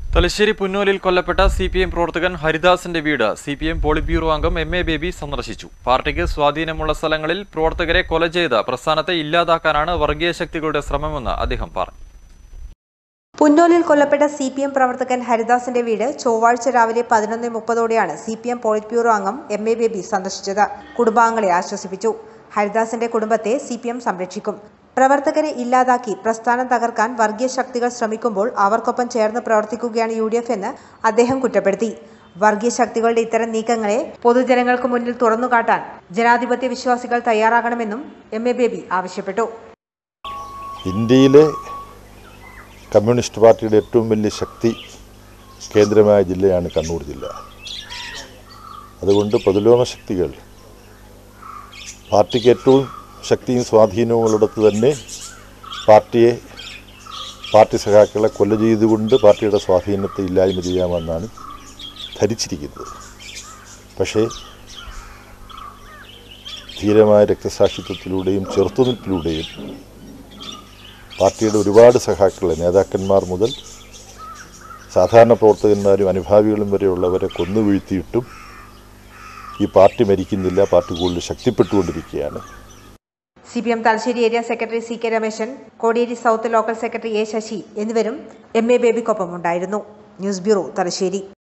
തലശ്ശേരി പുന്നോലിൽ കൊല്ലപ്പെട്ട C P M പ്രവർത്തകൻ ഹരിദാസിന്റെ വീട് C P M polit bureau അംഗം എം എ ബേബി സന്ദർശിച്ചു പാർട്ടിക്ക് സ്വാധീനമുള്ള സ്ഥലങ്ങളിൽ പ്രവർത്തകരെ കൊല ചെയ്ത് പ്രസ്ഥാനത്തെ ഇല്ലാതാക്കാനാണ് വർഗീയ ശക്തികളുടെ ശ്രമമെന്ന് അദ്ദേഹം പറഞ്ഞു പുന്നോലിൽ കൊല്ലപ്പെട്ട സി പി എം പ്രവർത്തകൻ ഹരിദാസിന്റെ വീട് ചൊവ്വാഴ്ച രാവിലെ പതിനൊന്ന് മുപ്പതോടെയാണ് C P M polit bureau അംഗം എം എ ബേബി സന്ദർശിച്ചത് കുടുംബാംഗങ്ങളെ ആശ്വസിപ്പിച്ചു ഹരിദാസിന്റെ കുടുംബത്തെ സി പി എം സംരക്ഷിക്കും പ്രവർത്തകരെ ഇല്ലാതാക്കി പ്രസ്ഥാനം തകർക്കാൻ വർഗീയ ശക്തികൾ ശ്രമിക്കുമ്പോൾ അവർക്കൊപ്പം ചേർന്ന് പ്രവർത്തിക്കുകയാണ് യു ഡി എഫ് എന്ന് അദ്ദേഹം കുറ്റപ്പെടുത്തി വർഗീയ ശക്തികളുടെ ഇത്തരം നീക്കങ്ങളെ പൊതുജനങ്ങൾക്ക് മുന്നിൽ തുറന്നുകാട്ടാൻ ജനാധിപത്യ വിശ്വാസികൾ തയ്യാറാകണമെന്നും എം എ ബേബി ആവശ്യപ്പെട്ടു ഇന്ത്യയിലെ കമ്മ്യൂണിസ്റ്റ് പാർട്ടിയുടെ ഏറ്റവും വലിയ ശക്തി കേന്ദ്രമായ ജില്ലയാണ് കണ്ണൂർ ജില്ല അതുകൊണ്ട് പ്രതിലോമ ശക്തികൾ പാർട്ടിക്ക് ഏറ്റവും ശക്തിയും സ്വാധീനവും ഉള്ളിടത്ത് തന്നെ പാർട്ടിയെ പാർട്ടി സഖാക്കളെ കൊല ചെയ്തുകൊണ്ട് പാർട്ടിയുടെ സ്വാധീനത്തെ ഇല്ലായ്മ ചെയ്യാമെന്നാണ് ധരിച്ചിരിക്കുന്നത് പക്ഷേ ധീരമായ രക്തസാക്ഷിത്വത്തിലൂടെയും ചെറുത്തുനിൽപ്പിലൂടെയും പാർട്ടിയുടെ ഒരുപാട് സഖാക്കളെ നേതാക്കന്മാർ മുതൽ സാധാരണ പ്രവർത്തകന്മാരും അനുഭാവികളും വരെയുള്ളവരെ കൊന്നു വീഴ്ത്തിയിട്ടും ഈ പാർട്ടി മരിക്കുന്നില്ല പാർട്ടി കൂടുതൽ ശക്തിപ്പെട്ടുകൊണ്ടിരിക്കുകയാണ് C P M Thalassery area secretary C K Rameshan Kodiyeri south local secretary A Sasi എന്നിവരും എം എ ബേബിക്കൊപ്പം ഉണ്ടായിരുന്നു ന്യൂസ് ബ്യൂറോ തലശ്ശേരി